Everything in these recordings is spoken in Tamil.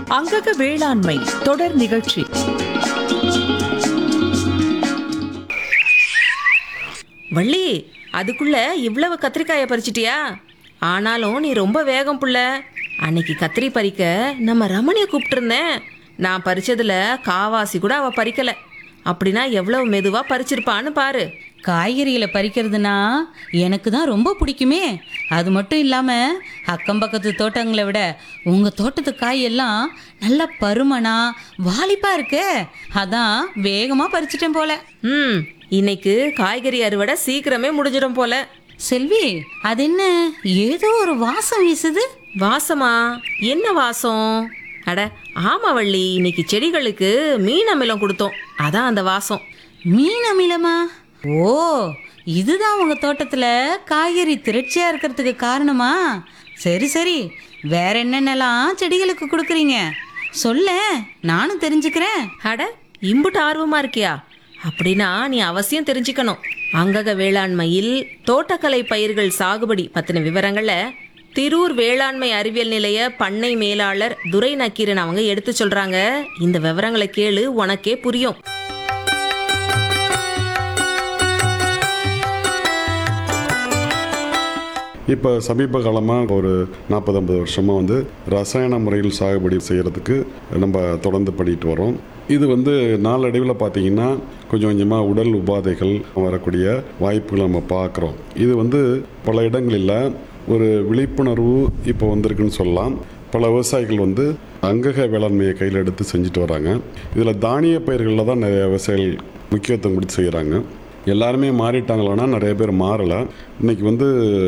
அங்கக வேளாண்மை தொடர் நிகழ்ச்சி வள்ளி அதுக்குள்ள இவ்வளவு கத்திரிக்காயை பறிச்சிட்டியா ஆனாலும் நீ ரொம்ப வேகம் புள்ள அன்னைக்கு கத்திரி பறிக்க நம்ம ரமணியை கூப்பிட்டுருந்தேன் நான் பறிச்சதுல காவாசி கூட அவ பறிக்கல அப்படின்னா எவ்வளவு மெதுவா பறிச்சிருப்பான்னு பாரு காய்கறிகளை பறிக்கிறதுனா எனக்கு தான் ரொம்ப பிடிக்குமே அது மட்டும் இல்லாமல் அக்கம் பக்கத்து தோட்டங்களை விட உங்கள் தோட்டத்து காய் எல்லாம் நல்லா பருமனா வாலிப்பா இருக்கே அதான் வேகமாக பறிச்சிட்டேன் போல ம் இன்னைக்கு காய்கறி அறுவடை சீக்கிரமே முடிஞ்சிடும் போல செல்வி அது என்ன ஏதோ ஒரு வாசம் வீசுது வாசமா என்ன வாசம் அட ஆமா வள்ளி இன்னைக்கு செடிகளுக்கு மீன் அமிலம் கொடுத்தோம் அதான் அந்த வாசம் மீன் அமிலமா ஓ இதுதான் உங்க தோட்டத்துல காய்கறி திரட்சியா இருக்கிறதுக்கு காரணமா சரி சரி வேற என்னென்னலாம் செடிகளுக்கு கொடுக்குறீங்க சொல்ல நானும் தெரிஞ்சுக்கிறேன் அட இம்புட்டு ஆர்வமா இருக்கியா அப்படின்னா நீ அவசியம் தெரிஞ்சுக்கணும் அங்கக வேளாண்மையில் தோட்டக்கலை பயிர்கள் சாகுபடி பத்தின விவரங்களை திரூர் வேளாண்மை அறிவியல் நிலைய பண்ணை மேலாளர் துரை நக்கீரன் அவங்க எடுத்து சொல்றாங்க இந்த விவரங்களை கேளு உனக்கே புரியும் இப்போ சமீப காலமாக ஒரு நாற்பது ஐம்பது வருஷமாக வந்து ரசாயன முறையில் சாகுபடி செய்கிறதுக்கு நம்ம தொடர்ந்து பண்ணிட்டு வரோம் இது வந்து நாளடைவில் பார்த்தீங்கன்னா கொஞ்சம் கொஞ்சமாக உடல் உபாதைகள் வரக்கூடிய வாய்ப்புகளை நம்ம பார்க்குறோம் இது வந்து பல இடங்களில் ஒரு விழிப்புணர்வு இப்போ வந்திருக்குன்னு சொல்லலாம் பல விவசாயிகள் வந்து அங்கக வேளாண்மையை கையில் எடுத்து செஞ்சுட்டு வராங்க இதில் தானிய பயிர்களில் தான் நிறைய விவசாயிகள் முக்கியத்துவம் கொடுத்து செய்கிறாங்க எல்லாருமே மாறிட்டாங்களான்னா நிறைய பேர் மாறலை இன்னைக்கு வந்து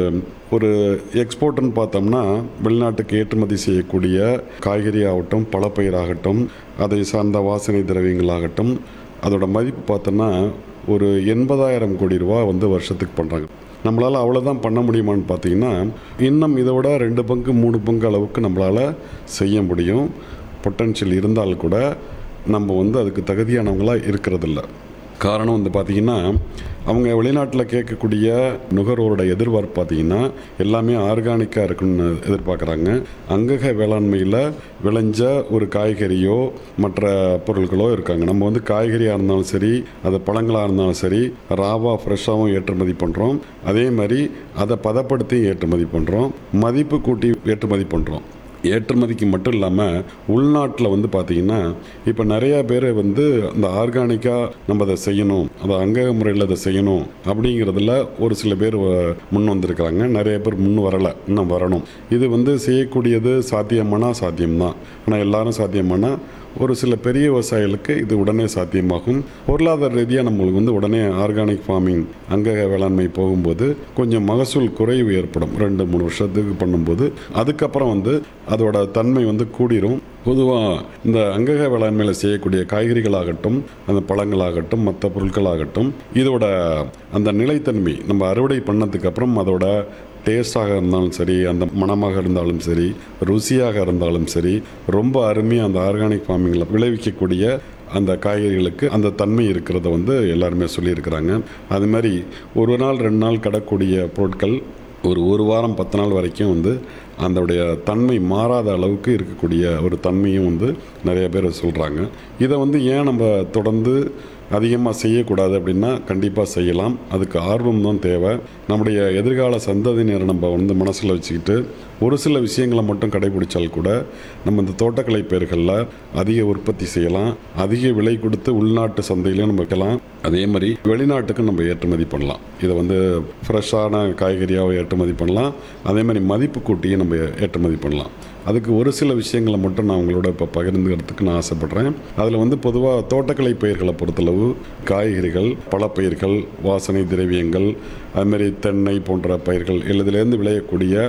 ஒரு எக்ஸ்போர்ட்னு பார்த்தோம்னா வெளிநாட்டுக்கு ஏற்றுமதி செய்யக்கூடிய காய்கறி ஆகட்டும் பழப்பயிராகட்டும் அதை சார்ந்த வாசனை திரவியங்களாகட்டும் அதோட மதிப்பு பார்த்தோன்னா ஒரு எண்பதாயிரம் கோடி ரூபா வந்து வருஷத்துக்கு பண்ணுறாங்க நம்மளால் அவ்வளோதான் பண்ண முடியுமான்னு பார்த்தீங்கன்னா இன்னும் இதை விட ரெண்டு பங்கு மூணு பங்கு அளவுக்கு நம்மளால் செய்ய முடியும் பொட்டன்ஷியல் இருந்தால் கூட நம்ம வந்து அதுக்கு தகுதியானவங்களாக இருக்கிறதில்ல காரணம் வந்து பார்த்திங்கன்னா அவங்க வெளிநாட்டில் கேட்கக்கூடிய நுகர்வோரோட எதிர்பார்ப்பு பார்த்தீங்கன்னா எல்லாமே ஆர்கானிக்காக இருக்குன்னு எதிர்பார்க்குறாங்க அங்கக வேளாண்மையில் விளைஞ்ச ஒரு காய்கறியோ மற்ற பொருட்களோ இருக்காங்க நம்ம வந்து காய்கறியாக இருந்தாலும் சரி அது பழங்களாக இருந்தாலும் சரி ராவாக ஃப்ரெஷ்ஷாகவும் ஏற்றுமதி பண்ணுறோம் அதே மாதிரி அதை பதப்படுத்தி ஏற்றுமதி பண்ணுறோம் மதிப்பு கூட்டி ஏற்றுமதி பண்ணுறோம் ஏற்றுமதிக்கு மட்டும் இல்லாமல் உள்நாட்டில் வந்து பார்த்திங்கன்னா இப்போ நிறையா பேர் வந்து அந்த ஆர்கானிக்காக நம்ம அதை செய்யணும் அதை அங்கக முறையில் அதை செய்யணும் அப்படிங்கிறதுல ஒரு சில பேர் வ- முன் வந்திருக்காங்க நிறைய பேர் முன் வரலை இன்னும் வரணும் இது வந்து செய்யக்கூடியது சாத்தியமானா சாத்தியம்தான் ஆனால் எல்லாரும் சாத்தியமானா ஒரு சில பெரிய விவசாயிகளுக்கு இது உடனே சாத்தியமாகும் பொருளாதார ரீதியாக நம்மளுக்கு வந்து உடனே ஆர்கானிக் ஃபார்மிங் அங்கக வேளாண்மை போகும்போது கொஞ்சம் மகசூல் குறைவு ஏற்படும் ரெண்டு மூணு வருஷத்துக்கு பண்ணும்போது அதுக்கப்புறம் வந்து அதோட தன்மை வந்து கூடிரும் பொதுவாக இந்த அங்கக வேளாண்மையில் செய்யக்கூடிய காய்கறிகளாகட்டும் அந்த பழங்களாகட்டும் மற்ற பொருட்களாகட்டும் இதோட அந்த நிலைத்தன்மை நம்ம அறுவடை பண்ணதுக்கு அப்புறம் அதோட டேஸ்டாக இருந்தாலும் சரி அந்த மணமாக இருந்தாலும் சரி ருசியாக இருந்தாலும் சரி ரொம்ப அருமையாக அந்த ஆர்கானிக் ஃபார்மிங்கில் விளைவிக்கக்கூடிய அந்த காய்கறிகளுக்கு அந்த தன்மை இருக்கிறத வந்து எல்லாருமே சொல்லியிருக்கிறாங்க அது மாதிரி ஒரு நாள் ரெண்டு நாள் கிடக்கூடிய பொருட்கள் ஒரு ஒரு வாரம் பத்து நாள் வரைக்கும் வந்து அதோடைய தன்மை மாறாத அளவுக்கு இருக்கக்கூடிய ஒரு தன்மையும் வந்து நிறைய பேர் சொல்கிறாங்க இதை வந்து ஏன் நம்ம தொடர்ந்து அதிகமாக செய்யக்கூடாது அப்படின்னா கண்டிப்பாக செய்யலாம் அதுக்கு ஆர்வம் தான் தேவை நம்முடைய எதிர்கால சந்ததியினரை நம்ம வந்து மனசில் வச்சுக்கிட்டு ஒரு சில விஷயங்களை மட்டும் கடைபிடிச்சால் கூட நம்ம இந்த தோட்டக்கலை பயிர்களில் அதிக உற்பத்தி செய்யலாம் அதிக விலை கொடுத்து உள்நாட்டு சந்தையிலையும் நம்ம வைக்கலாம் அதே மாதிரி வெளிநாட்டுக்கு நம்ம ஏற்றுமதி பண்ணலாம் இதை வந்து ஃப்ரெஷ்ஷான காய்கறியாக ஏற்றுமதி பண்ணலாம் அதே மாதிரி மதிப்பு கூட்டியும் நம்ம ஏற்றுமதி பண்ணலாம் அதுக்கு ஒரு சில விஷயங்களை மட்டும் நான் உங்களோட இப்போ பகிர்ந்துக்கிறதுக்கு நான் ஆசைப்பட்றேன் அதில் வந்து பொதுவாக தோட்டக்கலை பயிர்களை பொறுத்தளவு காய்கறிகள் பழப்பயிர்கள் வாசனை திரவியங்கள் அதுமாரி தென்னை போன்ற பயிர்கள் இதுலேருந்து விளையக்கூடிய